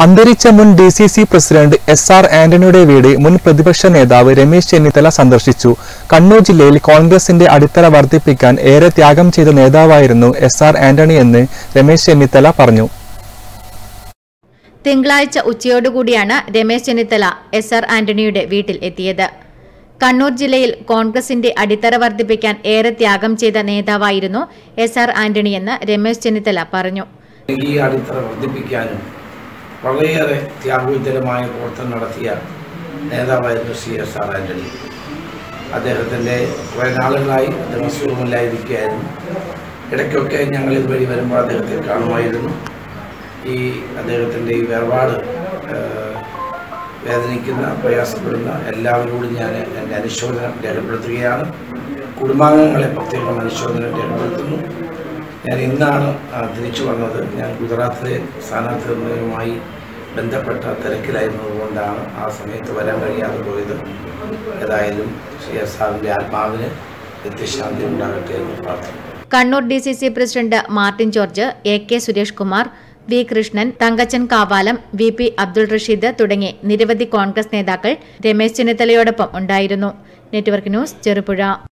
അന്തരിച്ച മുൻ D C C president S R ആന്റണിയുടെ വീട് മുൻ പ്രതിപക്ഷ നേതാവ് രമേശ് ചെന്നിത്തല സന്ദർശിച്ചു കണ്ണൂർ ജില്ലയിൽ കോൺഗ്രസിന്റെ അടിത്തറ വർദ്ധിപ്പിക്കാൻ ഏറെ ത്യാഗം ചെയ്ത നേതാവായിരുന്നു എസ് ആർ ആന്റണി എന്ന് രമേശ് ചെന്നിത്തല പറഞ്ഞു തിങ്കളാഴ്ച ഉച്ചയോടുകൂടിയാണ് രമേശ് ചെന്നിത്തല എസ് ആർ ആന്റണിയുടെ വീട്ടിൽ എത്തിയത് കണ്ണൂർ ജില്ലയിൽ കോൺഗ്രസിന്റെ അടിത്തറ വർദ്ധിപ്പിക്കാൻ ഏറെ ത്യാഗം ചെയ്ത നേതാവായിരുന്നു എസ് ആർ ആന്റണിയെന്ന് രമേശ് ചെന്നിത്തല പറഞ്ഞു ഈ അടിത്തറ വർദ്ധിപ്പിക്കാനും വളരെയേറെ ത്യാഗോജ്ജലമായ പ്രവർത്തനം നടത്തിയ നേതാവായിരുന്നു സി എസ് ആർ ആൻ്റണി അദ്ദേഹത്തിൻ്റെ കുറേ നാളുകളായി അദ്ദേഹം സുഖമില്ലായിരിക്കുകയായിരുന്നു ഇടയ്ക്കൊക്കെ ഞങ്ങൾ ഇതുവഴി വരുമ്പോൾ അദ്ദേഹത്തെ കാണുമായിരുന്നു ഈ അദ്ദേഹത്തിൻ്റെ ഈ വേർപാട് ഏഹ്, വേദനിക്കുന്ന പ്രയാസപ്പെടുന്ന എല്ലാവരോടും ഞാൻ എൻ്റെ അനുശോചനം രേഖപ്പെടുത്തുകയാണ് കുടുംബാംഗങ്ങളെ പ്രത്യേകം അനുശോചനം രേഖപ്പെടുത്തുന്നു ഞാൻ ഇന്നാണ് ആ, തിരിച്ചു വന്നത് ഞാൻ ഗുജറാത്തിലെ സ്ഥാനാർത്ഥി നിർണ്ണയവുമായി ബന്ധപ്പെട്ട തിരക്കിലായിരുന്നതുകൊണ്ടാണ് ആ സമയത്ത് വരാൻ കഴിയാതെ പോയത് ഏതായാലും സി എസ് ആറിൻ്റെ ആത്മാവിന് നിത്യശാന്തി ഉണ്ടാകട്ടെ എന്ന് പ്രാർത്ഥിക്കുന്നു Kannur D C C president Martin George A K Suresh Kumar V Krishnan Thankachan Kavalam V P Abdul Rasheed തുടങ്ങി നിരവധി കോൺഗ്രസ് നേതാക്കൾ രമേശ് ചെന്നിത്തലയോടൊപ്പം ഉണ്ടായിരുന്നു നെറ്റ്വർക്ക് ന്യൂസ് ചെറുപുഴ